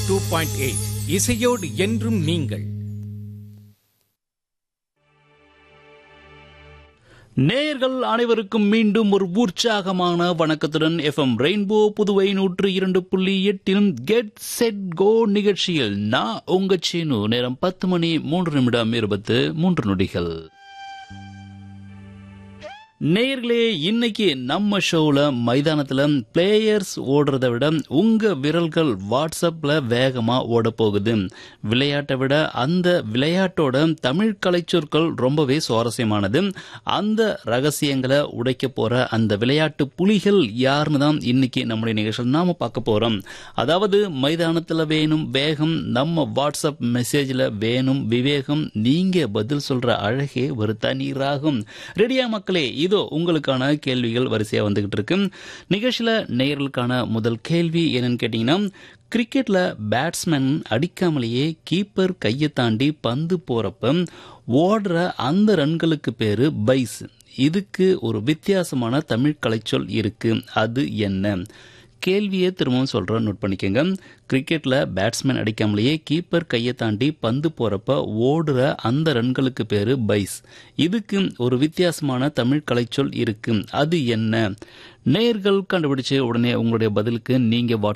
two point eight இசையோடு என்றும் நீங்கள் நேயர்கள் அனைவருக்கும் மீண்டும் ஒரு உற்சாகமான வணக்கத்துடன் எஃப்எம் ரெயின்போ புதுவை நூற்று இரண்டு புள்ளி எட்டிலும் கெட் செட் கோ நிகழ்ச்சியில் நான் உங்க சீனு நேரம் பத்து மணி மூன்று நிமிடம் இருபத்து மூன்று நொடிகள் நேயர்களே இன்னைக்கு நம்ம ஷோவில் மைதானத்தில் பிளேயர்ஸ் ஓடுறத விட உங்க விரல்கள் வாட்ஸ்அப்ல வேகமா ஓட போகுது விளையாட்டை விட அந்த விளையாட்டோட தமிழ் கலைச்சொற்கள் ரொம்பவே சுவாரஸ்யமானது அந்த ரகசியங்களை உடைக்க போற அந்த விளையாட்டு புலிகள் யாருன்னு தான் இன்னைக்கு நம்முடைய நிகழ்ச்சியில் நாம பார்க்க போறோம் அதாவது மைதானத்தில் வேணும் வேகம் நம்ம வாட்ஸ்அப் மெசேஜில் வேணும் விவேகம் நீங்க பதில் சொல்ற அழகே ஒரு தனி ராகம் ரெடியா மக்களே இதோ உங்களுக்கான கேள்விகள் வரிசையா வந்துகிட்டு இருக்கு நிகழ்ச்சியில நேயர்களுக்கான முதல் கேள்வி என்னன்னு கேட்டீங்கன்னா கிரிக்கெட்ல பேட்ஸ்மேன் அடிக்காமலேயே கீப்பர் கையை தாண்டி பந்து போறப்ப ஓடுற அந்த ரன்களுக்கு பேரு பைஸ் இதுக்கு ஒரு வித்தியாசமான தமிழ் கலைச்சொல் இருக்கு அது என்ன கேள்வியை திரும்பவும் சொல்கிறேன் நோட் பண்ணிக்கோங்க கிரிக்கெட்டில் பேட்ஸ்மேன் அடிக்காமலேயே கீப்பர் கையை தாண்டி பந்து போகிறப்ப ஓடுற அந்த ரன்களுக்கு பேர் பைஸ் இதுக்கு ஒரு வித்தியாசமான தமிழ் கலைச்சொல் இருக்கு அது என்ன நேர்கள் கண்டுபிடிச்சு உடனே உங்களுடைய பதிலுக்கு நீங்கள்